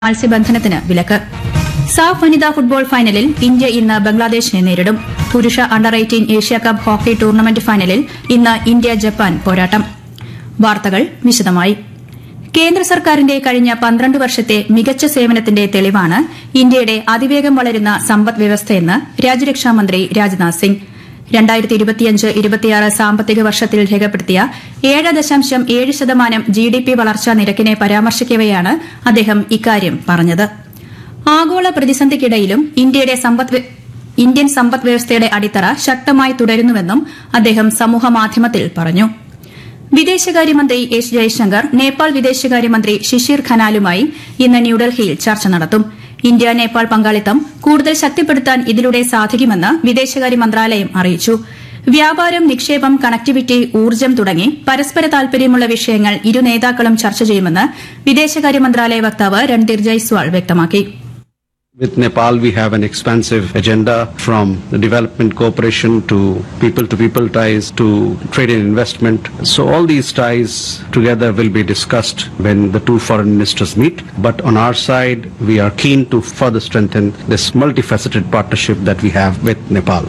മത്സ്യബന്ധനത്തിന് വിലക്ക് സാഫ് വനിതാ ഫുട്ബോൾ ഫൈനലിൽ ഇന്ത്യ ഇന്ന് ബംഗ്ലാദേശിനെ നേരിടും പുരുഷ under eighteen Asia cup hockey tournament ഫൈനലിൽ ഇന്ന് ഇന്ത്യ ജപ്പാൻ പോരാട്ടം വാർത്തകൾ വിശദമായി കേന്ദ്ര സർക്കാരിന്റെ കഴിഞ്ഞ പന്ത്രണ്ട് വർഷത്തെ മികച്ച സേവനത്തിന്റെ തെളിവാണ് ഇന്ത്യയുടെ അതിവേഗം വളരുന്ന സമ്പദ് വ്യവസ്ഥയെന്ന് രാജ്യരക്ഷാമന്ത്രി രാജ്നാഥ് സിംഗ് രണ്ടായിരത്തി ഇരുപത്തിയഞ്ച് ഇരുപത്തിയാറ് സാമ്പത്തിക വർഷത്തിൽ രേഖപ്പെടുത്തിയ ഏഴ് ദശാംശം ഏഴ് ശതമാനം ജി ഡി പി വളർച്ചാ നിരക്കിനെ പരാമർശിക്കവെയാണ് അദ്ദേഹം ഇക്കാര്യം പറഞ്ഞത് ആഗോള പ്രതിസന്ധിക്കിടയിലും ഇന്ത്യയുടെ സമ്പദ് വ്യ- ഇന്ത്യൻ സമ്പദ് വ്യവസ്ഥയുടെ അടിത്തറ ശക്തമായി തുടരുന്നുവെന്നും അദ്ദേഹം സമൂഹമാധ്യമത്തിൽ പറഞ്ഞു വിദേശകാര്യമന്ത്രി എസ് ജയശങ്കർ നേപ്പാൾ വിദേശകാര്യമന്ത്രി ഷിഷിർ ഖനാലുമായി ഇന്ന് ന്യൂഡൽഹിയിൽ ചർച്ച നടത്തും ഇന്ത്യ നേപ്പാൾ പങ്കാളിത്തം കൂടുതൽ ശക്തിപ്പെടുത്താൻ ഇതിലൂടെ സാധിക്കുമെന്ന് വിദേശകാര്യ മന്ത്രാലയം അറിയിച്ചു വ്യാപാരം നിക്ഷേപം കണക്ടിവിറ്റി ഊർജ്ജം തുടങ്ങി പരസ്പര താൽപര്യമുള്ള വിഷയങ്ങൾ ഇരു നേതാക്കളും ചർച്ച ചെയ്യുമെന്ന് വിദേശകാര്യ മന്ത്രാലയ വക്താവ് രൺധീർ ജയ്സ്വാൾ വ്യക്തമാക്കി With Nepal, we have an expansive agenda from the development cooperation to people to people ties to trade and investment. So all these ties together will be discussed when the two foreign ministers meet. But on our side, we are keen to further strengthen this multifaceted partnership that we have with Nepal.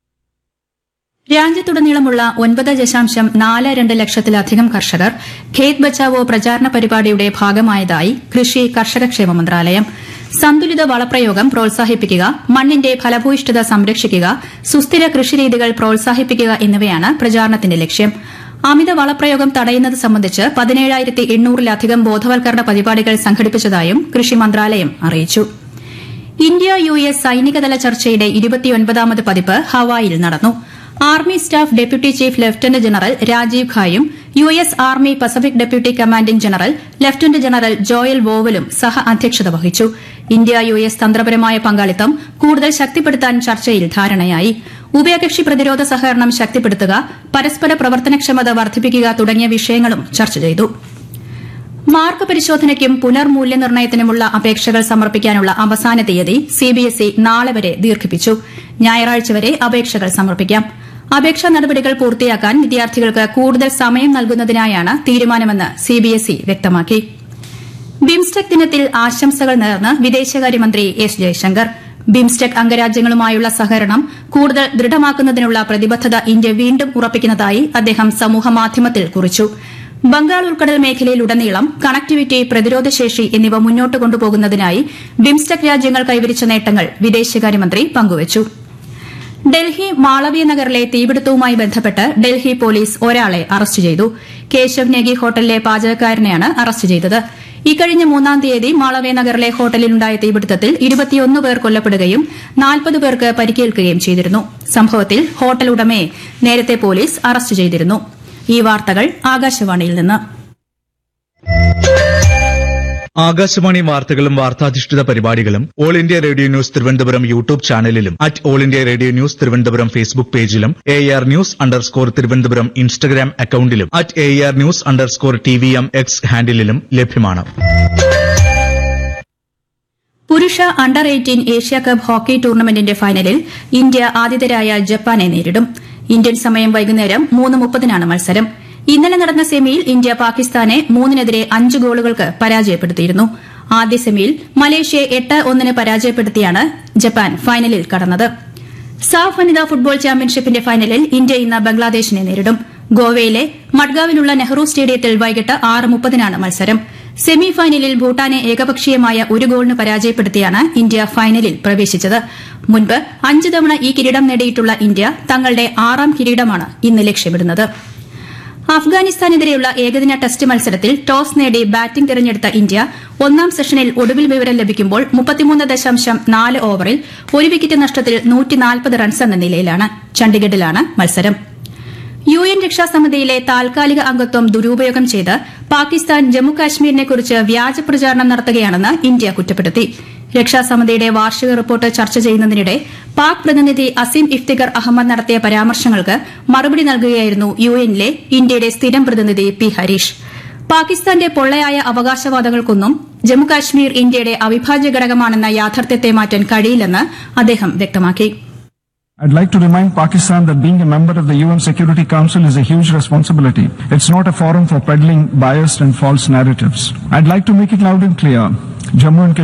രാജ്യത്തുടനീളമുള്ള ഒൻപത് ദശാംശം നാല് രണ്ട് ലക്ഷത്തിലധികം കർഷകർ ഖേത് ബച്ചാവോ പ്രചാരണ പരിപാടിയുടെ ഭാഗമായതായി കൃഷി കർഷകക്ഷേമ മന്ത്രാലയം സന്തുലിത വളപ്രയോഗം പ്രോത്സാഹിപ്പിക്കുക മണ്ണിന്റെ ഫലഭൂയിഷ്ഠത സംരക്ഷിക്കുക സുസ്ഥിര കൃഷിരീതികൾ പ്രോത്സാഹിപ്പിക്കുക എന്നിവയാണ് പ്രചാരണത്തിന്റെ ലക്ഷ്യം അമിത വളപ്രയോഗം തടയുന്നത് സംബന്ധിച്ച് പതിനേഴായിരത്തി എണ്ണൂറിലധികം ബോധവൽക്കരണ പരിപാടികൾ സംഘടിപ്പിച്ചതായും കൃഷി മന്ത്രാലയം അറിയിച്ചു ഇന്ത്യ യു എസ് സൈനികതല ചർച്ചയുടെ ഇരുപത്തിയൊൻപതാമത് പതിപ്പ് ഹവായിൽ നടന്നു army staff deputy chief lieutenant general Rajiv ഖായും U S army Pacific deputy commanding general lieutenant general Joel വോവലും സഹ അധ്യക്ഷത വഹിച്ചു ഇന്ത്യ യു എസ് തന്ത്രപരമായ പങ്കാളിത്തം കൂടുതൽ ശക്തിപ്പെടുത്താൻ ചർച്ചയിൽ ധാരണയായി ഉഭയകക്ഷി പ്രതിരോധ സഹകരണം ശക്തിപ്പെടുത്തുക പരസ്പര പ്രവർത്തനക്ഷമത വർദ്ധിപ്പിക്കുക തുടങ്ങിയ വിഷയങ്ങളും ചർച്ച ചെയ്തു മാർക്ക് പരിശോധനയ്ക്കും പുനർമൂല്യനിർണ്ണയത്തിനുമുള്ള അപേക്ഷകൾ സമർപ്പിക്കാനുള്ള അവസാന തീയതി സിബിഎസ്ഇ നാളെ വരെ ദീർഘിപ്പിച്ചു ഞായറാഴ്ച വരെ അപേക്ഷകൾ സമർപ്പിക്കാം അപേക്ഷാ നടപടികൾ പൂർത്തിയാക്കാൻ വിദ്യാർത്ഥികൾക്ക് കൂടുതൽ സമയം നൽകുന്നതിനായാണ് തീരുമാനമെന്ന് സിബിഎസ്ഇ വ്യക്തമാക്കി ബിംസ്റ്റെക് ദിനത്തിൽ ആശംസകൾ നേർന്ന് വിദേശകാര്യമന്ത്രി എസ് ജയശങ്കർ ബിംസ്റ്റെക് അംഗരാജ്യങ്ങളുമായുള്ള സഹകരണം കൂടുതൽ ദൃഢമാക്കുന്നതിനുള്ള പ്രതിബദ്ധത ഇന്ത്യ വീണ്ടും ഉറപ്പിക്കുന്നതായി അദ്ദേഹം സമൂഹമാധ്യമത്തിൽ കുറിച്ചു ബംഗാൾ ഉൾക്കടൽ മേഖലയിലുടനീളം കണക്ടിവിറ്റി പ്രതിരോധശേഷി എന്നിവ മുന്നോട്ട് കൊണ്ടുപോകുന്നതിനായി ബിംസ്റ്റെക് രാജ്യങ്ങൾ കൈവരിച്ച നേട്ടങ്ങൾ വിദേശകാര്യമന്ത്രി പങ്കുവച്ചു ഡൽഹി മാളവ്യ നഗറിലെ തീപിടുത്തവുമായി ബന്ധപ്പെട്ട് ഡൽഹി പോലീസ് ഒരാളെ അറസ്റ്റ് ചെയ്തു കേശവ് നേഗി ഹോട്ടലിലെ പാചകക്കാരനെയാണ് അറസ്റ്റ് ചെയ്തത് ഇക്കഴിഞ്ഞ മൂന്നാം തീയതി മാളവ്യ നഗറിലെ ഹോട്ടലിലുണ്ടായ തീപിടുത്തത്തിൽ ഇരുപത്തിയൊന്ന് പേർ കൊല്ലപ്പെടുകയും നാൽപ്പത് പേർക്ക് പരിക്കേൽക്കുകയും ചെയ്തിരുന്നു സംഭവത്തിൽ ഹോട്ടൽ ഉടമയെ നേരത്തെ പോലീസ് അറസ്റ്റ് ചെയ്തിരുന്നു ഈ വാർത്തകൾ ആകാശവാണിയിൽ നിന്ന് ആകാശവാണി വാർത്തകളും വാർത്താധിഷ്ഠിത പരിപാടികളും all India radio news Thiruvananthapuram YouTube ചാനലിലും at all India radio news Thiruvananthapuram Facebook പേജിലും A R news underscore Thiruvananthapuram Instagram അക്കൌണ്ടിലും at A R news underscore T V M X ഹാൻഡിലും ലഭ്യമാണ് പുരുഷ under eighteen Asia cup hockey ടൂർണമെന്റിന്റെ ഫൈനലിൽ ഇന്ത്യ ആതിഥേയരായ ജപ്പാനെ നേരിടും ഇന്ത്യൻ സമയം വൈകുന്നേരം മൂന്ന് മുപ്പതിനാണ് മത്സരം ഇന്നലെ നടന്ന സെമിയിൽ ഇന്ത്യ പാകിസ്ഥാനെ മൂന്നിനെതിരെ അഞ്ച് ഗോളുകൾക്ക് പരാജയപ്പെടുത്തിയിരുന്നു ആദ്യ സെമിയിൽ മലേഷ്യയെ എട്ട് ഒന്നിന് പരാജയപ്പെടുത്തിയാണ് ജപ്പാൻ ഫൈനലിൽ കടന്നത് സാഫ് വനിതാ ഫുട്ബോൾ ചാമ്പ്യൻഷിപ്പിന്റെ ഫൈനലിൽ ഇന്ത്യ ഇന്ന് ബംഗ്ലാദേശിനെ നേരിടും ഗോവയിലെ മഡ്ഗാവിലുള്ള നെഹ്റു സ്റ്റേഡിയത്തിൽ വൈകിട്ട് ആറ് മുപ്പതിനാണ് മത്സരം സെമി ഫൈനലിൽ ഭൂട്ടാനെ ഏകപക്ഷീയമായ ഒരു ഗോളിന് പരാജയപ്പെടുത്തിയാണ് ഇന്ത്യ ഫൈനലിൽ പ്രവേശിച്ചത് മുൻപ് അഞ്ച് തവണ ഈ കിരീടം നേടിയിട്ടുള്ള ഇന്ത്യ തങ്ങളുടെ ആറാം കിരീടമാണ് ഇന്ന് ലക്ഷ്യമിടുന്നത് അഫ്ഗാനിസ്ഥാനെതിരെയുള്ള ഏകദിന ടെസ്റ്റ് മത്സരത്തിൽ ടോസ് നേടി ബാറ്റിംഗ് തിരഞ്ഞെടുത്ത ഇന്ത്യ ഒന്നാം സെഷനിൽ ഒടുവിൽ വിവരം ലഭിക്കുമ്പോൾ മുപ്പത്തിമൂന്ന് ദശാംശം നാല് ഓവറിൽ ഒരു വിക്കറ്റ് നഷ്ടത്തിൽ നൂറ്റിനാൽപ്പത് റൺസ് എന്ന നിലയിലാണ് ചണ്ഡിഗഡിലാണ് മത്സരം യു എൻ രക്ഷാസമിതിയിലെ താൽക്കാലിക അംഗത്വം ദുരുപയോഗം ചെയ്ത് പാകിസ്ഥാൻ ജമ്മുകാശ്മീരിനെക്കുറിച്ച് വ്യാജ പ്രചാരണം നടത്തുകയാണെന്ന് ഇന്ത്യ കുറ്റപ്പെടുത്തി രക്ഷാസമിതിയുടെ വാർഷിക റിപ്പോർട്ട് ചർച്ച ചെയ്യുന്നതിനിടെ പാക് പ്രതിനിധി അസീം ഇഫ്തിഖർ അഹമ്മദ് നടത്തിയ പരാമർശങ്ങൾക്ക് മറുപടി നൽകുകയായിരുന്നു യു എന്നിലെ ഇന്ത്യയുടെ സ്ഥിരം പ്രതിനിധി പി ഹരീഷ് പാകിസ്ഥാന്റെ പൊള്ളയായ അവകാശവാദങ്ങൾക്കൊന്നും ജമ്മുകാശ്മീർ ഇന്ത്യയുടെ അവിഭാജ്യ ഘടകമാണെന്ന യാഥാർത്ഥ്യത്തെ മാറ്റാൻ കഴിയില്ലെന്ന് അദ്ദേഹം വ്യക്തമാക്കി I'd like to remind Pakistan that being a member of the UN Security Council is a huge responsibility. It's not a forum for peddling biased and false narratives. I'd like to make it loud and clear. Jammu and Kashmir